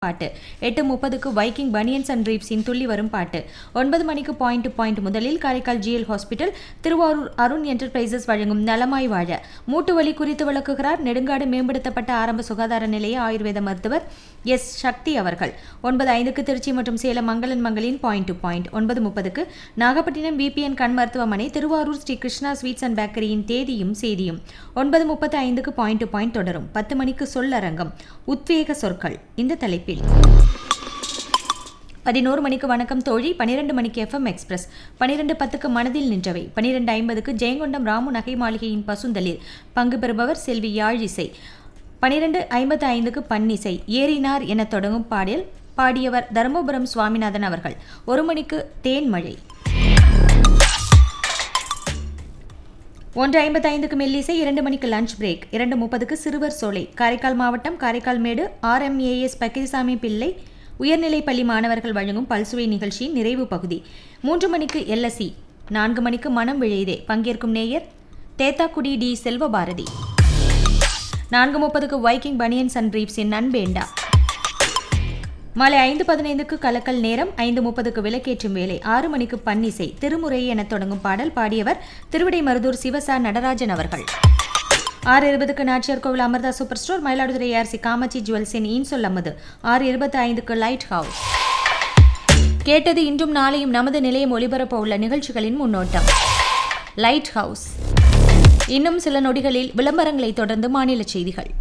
பாட்டு எட்டு முப்பதுக்கு வைக்கிங் பனியன்ஸ் அண்ட் ரீப்ஸின் துள்ளி வரும் பாட்டு ஒன்பது மணிக்கு பாயிண்ட் டு பாயிண்ட் முதலில் Karaikal GL hospital Tiruvarur Arun enterprises வழங்கும் நலமாய் வாழ மூட்டு வலி குறித்து விளக்குகிறார் நெடுங்காடு மேம்படுத்தப்பட்ட ஆரம்ப சுகாதார நிலைய ஆயுர்வேத மருத்துவர் எஸ் சக்தி அவர்கள் ஒன்பது ஐந்துக்கு திருச்சி மற்றும் சேலம் மங்களன் மங்களின் பாயிண்ட் டு பாயிண்ட் ஒன்பது முப்பதுக்கு நாகப்பட்டினம் பிபிஎன் கண் மருத்துவமனை திருவாரூர் ஸ்ரீ கிருஷ்ணா ஸ்வீட்ஸ் அண்ட் பேக்கரியின் தேதியும் செய்தியும் ஒன்பது முப்பத்து ஐந்துக்கு பாயிண்ட் டு பாயிண்ட் தொடரும் பத்து மணிக்கு சொல்லரங்கம் உத்வேக சொற்கள் இந்த தலைப்பில் பதினோரு மணிக்கு வணக்கம் தோழி பனிரெண்டு மணிக்கு எஃப்எம் எக்ஸ்பிரஸ் பனிரெண்டு பத்துக்கு மனதில் நின்றவை பனிரெண்டு ஐம்பதுக்கு ஜெயங்கொண்டம் ராமு நகை மாளிகையின் பசுந்தலில் பங்கு பெறுபவர் செல்வி யாழிசை பனிரெண்டு ஐம்பத்து ஐந்துக்கு பன்னிசை ஏறினார் என தொடங்கும் பாடல் பாடியவர் தருமபுரம் சுவாமிநாதன் அவர்கள் ஒரு மணிக்கு தேன்மழை ஒன்று ஐம்பத்தி ஐந்துக்கு மெல்லிசை இரண்டு மணிக்கு லஞ்ச் பிரேக் இரண்டு முப்பதுக்கு சிறுவர் சோலை காரைக்கால் மாவட்டம் காரைக்கால் மேடு ஆர்எம்ஏஎஸ் பக்கிரிசாமி பிள்ளை உயர்நிலைப் பள்ளி மாணவர்கள் வழங்கும் பல்சுவை நிகழ்ச்சியின் நிறைவு பகுதி மூன்று மணிக்கு எல்எஸ்சி நான்கு மணிக்கு மனம் விழைதே பங்கேற்கும் நேயர் தேத்தாக்குடி டி செல்வபாரதி நான்கு முப்பதுக்கு வைக்கிங் பனியன்ஸ் அண்ட் பிரீப்ஸின் நண்பேண்டா மாலை ஐந்து பதினைந்துக்கு கலக்கல் நேரம் ஐந்து முப்பதுக்கு விளக்கேற்றும் வேலை ஆறு மணிக்கு பன்னிசை திருமுறை என தொடங்கும் பாடல் பாடியவர் திருவிடை மருதூர் சிவசா நடராஜன் அவர்கள் ஆறு இருபதுக்கு Nachiyar Kovil Amirtha super store Mayiladuthurai ARC Kamatchi ஜுவல்ஸின் ஈன்சொல் அம்மது ஆறு இருபத்தி ஐந்துக்கு லைட் ஹவுஸ் கேட்டது இன்றும் நாளையும் நமது நிலையம் ஒளிபரப்ப உள்ள நிகழ்ச்சிகளின் முன்னோட்டம் லைட் ஹவுஸ் இன்னும் சில நொடிகளில் விளம்பரங்களை தொடர்ந்து மாநில செய்திகள்